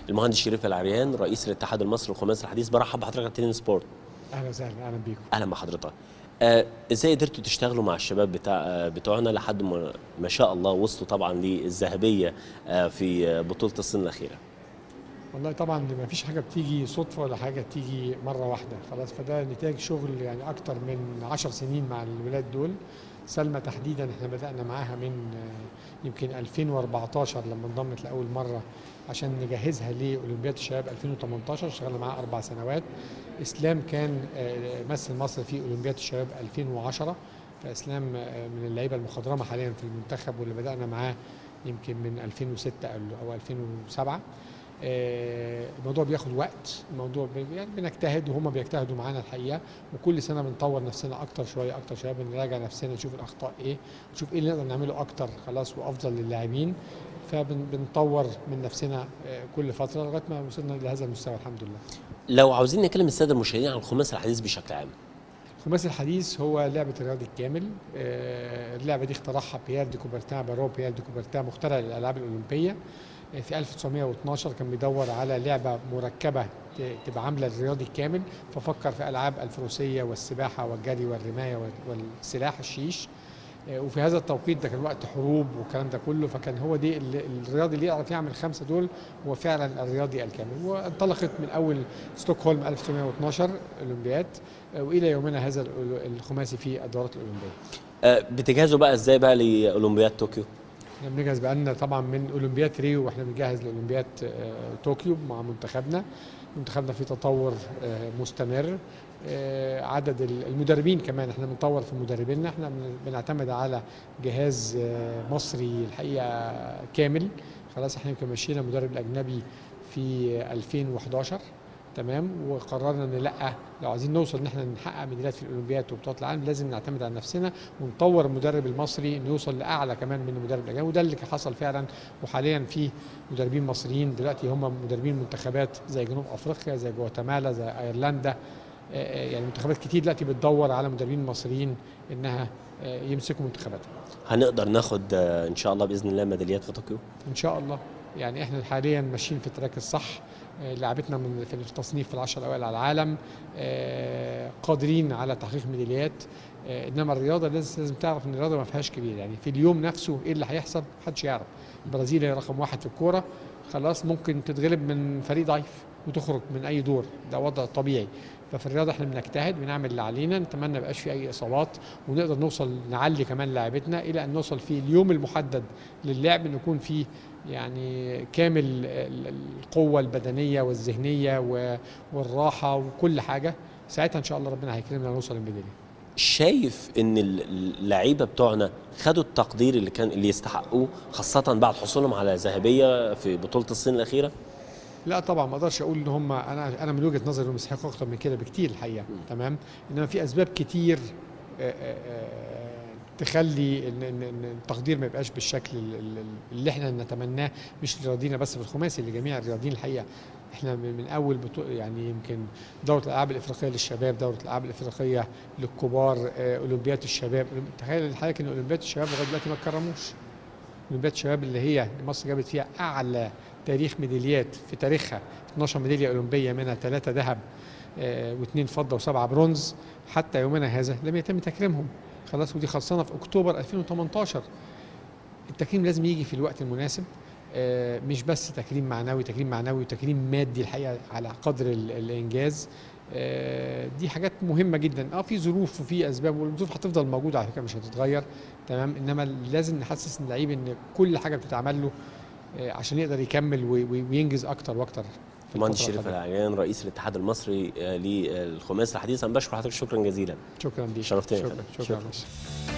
المهندس شريف العريان رئيس الاتحاد المصري للخماسي الحديث برحب بحضرتك على تنين سبورت اهلا وسهلا اهلا بيكم اهلا بحضرتك آه، ازاي قدرتوا تشتغلوا مع الشباب بتاع آه، بتوعنا لحد ما ما شاء الله وصلوا طبعا للذهبيه آه، في آه، بطوله الصين الاخيره والله طبعا ما فيش حاجه بتيجي صدفه ولا حاجه بتيجي مره واحده خلاص فده نتاج شغل يعني اكتر من عشر سنين مع الولاد دول سلمى تحديدا احنا بدانا معاها من آه، يمكن 2014 لما انضمت لاول مره عشان نجهزها لاولمبياد الشباب 2018 اشتغلنا معاها اربع سنوات اسلام كان آه، مثل مصر في اولمبياد الشباب 2010 فاسلام آه، من اللعيبه المخضرمه حاليا في المنتخب واللي بدانا معاه يمكن من 2006 او أو 2007 آه، الموضوع بياخد وقت الموضوع بي- يعني بنجتهد وهم بيجتهدوا معانا الحقيقه وكل سنه بنطور نفسنا اكتر شويه اكتر شويه بنراجع نفسنا نشوف الاخطاء ايه نشوف ايه اللي نقدر نعمله اكتر خلاص وافضل للاعبين فبنطور من نفسنا آه، كل فتره لغايه ما وصلنا لهذا المستوى الحمد لله لو عاوزين نكلم الساده المشاهدين عن الخماسي الحديث بشكل عام الخماسي الحديث هو لعبة الرياضي الكامل آه، اللعبة دي اخترعها بيير دي كوبرتان بارو بيير دي كوبرتان مخترع للألعاب الأولمبية آه، في 1912 كان بيدور على لعبة مركبة ت- تبقى عاملة الرياضي الكامل ففكر في ألعاب الفروسية والسباحة والجري والرماية وال- والسلاح الشيش آه، وفي هذا التوقيت ده كان وقت حروب والكلام ده كله فكان هو دي ال- الرياضي اللي يعرف يعمل الخمسه دول هو فعلا الرياضي الكامل وانطلقت من اول ستوكهولم 1912 اولمبياد آه، والى يومنا هذا ال- الخماسي في الدورات الاولمبيه. آه، بتجهزوا بقى ازاي بقى لاولمبياد طوكيو احنا بنجهز بقالنا طبعا من اولمبياد ريو واحنا بنجهز لاولمبياد آه، طوكيو مع منتخبنا منتخبنا في تطور آه، مستمر آه، عدد ال- المدربين كمان احنا بنطور في مدربينا احنا بن- بنعتمد على جهاز آه، مصري الحقيقه كامل خلاص احنا يمكن مشينا المدرب الاجنبي في 2011 تمام وقررنا ان لا لو عايزين نوصل ان احنا نحقق ميداليات في الاولمبياد وبطولات العالم لازم نعتمد على نفسنا ونطور المدرب المصري انه يوصل لاعلى كمان من المدرب الاجنبي وده اللي حصل فعلا وحاليا في مدربين مصريين دلوقتي هم مدربين منتخبات زي جنوب افريقيا زي جواتيمالا زي ايرلندا آه، آه، يعني منتخبات كتير دلوقتي بتدور على مدربين مصريين انها آه، يمسكوا منتخباتها هنقدر ناخد آه، ان شاء الله باذن الله ميداليات في طوكيو ان شاء الله يعني احنا حاليا ماشيين في التراك الصح آه، لعبتنا من في التصنيف في العشر الاوائل على العالم آه، قادرين على تحقيق ميداليات آه، انما الرياضه لازم لازم تعرف ان الرياضه ما فيهاش كبير يعني في اليوم نفسه ايه اللي هيحصل محدش يعرف البرازيل هي رقم واحد في الكوره خلاص ممكن تتغلب من فريق ضعيف وتخرج من اي دور ده وضع طبيعي ففي الرياضه احنا بنجتهد بنعمل اللي علينا نتمنى ما يبقاش في اي اصابات ونقدر نوصل نعلي كمان لاعبتنا الى ان نوصل في اليوم المحدد للعب نكون فيه يعني كامل ال- القوه البدنيه والذهنيه و- والراحه وكل حاجه ساعتها ان شاء الله ربنا هيكرمنا ونوصل للميداليه شايف ان ال- اللعيبه بتوعنا خدوا التقدير اللي كان اللي يستحقوه خاصه بعد حصولهم على ذهبيه في بطوله الصين الاخيره لا طبعا ما اقدرش اقول ان هم انا انا من وجهه نظري انهم يستحقوا اكتر من كده بكتير الحقيقه تمام انما في اسباب كتير آه، آه، آه، تخلي ان ان إن التقدير ما يبقاش بالشكل ال- ال- اللي احنا نتمناه مش لرياضينا بس في الخماسي لجميع الرياضيين الحقيقه احنا من من اول بطو يعني يمكن دوره الالعاب الافريقيه للشباب دوره الالعاب الافريقيه للكبار آه، اولمبياد الشباب تخيل حضرتك ان اولمبياد الشباب لغايه دلوقتي ما اتكرموش اولمبياد الشباب اللي هي مصر جابت فيها اعلى تاريخ ميداليات في تاريخها 12 ميداليه اولمبيه منها ثلاثه ذهب واثنين فضه وسبعه برونز حتى يومنا هذا لم يتم تكريمهم خلاص ودي خلصانه في اكتوبر 2018 التكريم لازم يجي في الوقت المناسب آه، مش بس تكريم معنوي تكريم معنوي وتكريم مادي الحقيقه على قدر ال- الانجاز آه، دي حاجات مهمه جدا اه في ظروف وفي اسباب والظروف هتفضل موجوده على فكره مش هتتغير تمام انما لازم نحسس اللعيب ان كل حاجه بتتعمل له آه، عشان يقدر يكمل وي- وي- وينجز اكتر واكتر في المهندس الفترة شريف القادمة. العريان رئيس الاتحاد المصري آه، للخماسي الحديث انا بشكر حضرتك شكرا جزيلا شكرا ليك شرفتني يا شكرا فندم. شكرا, شكرا. شكرا.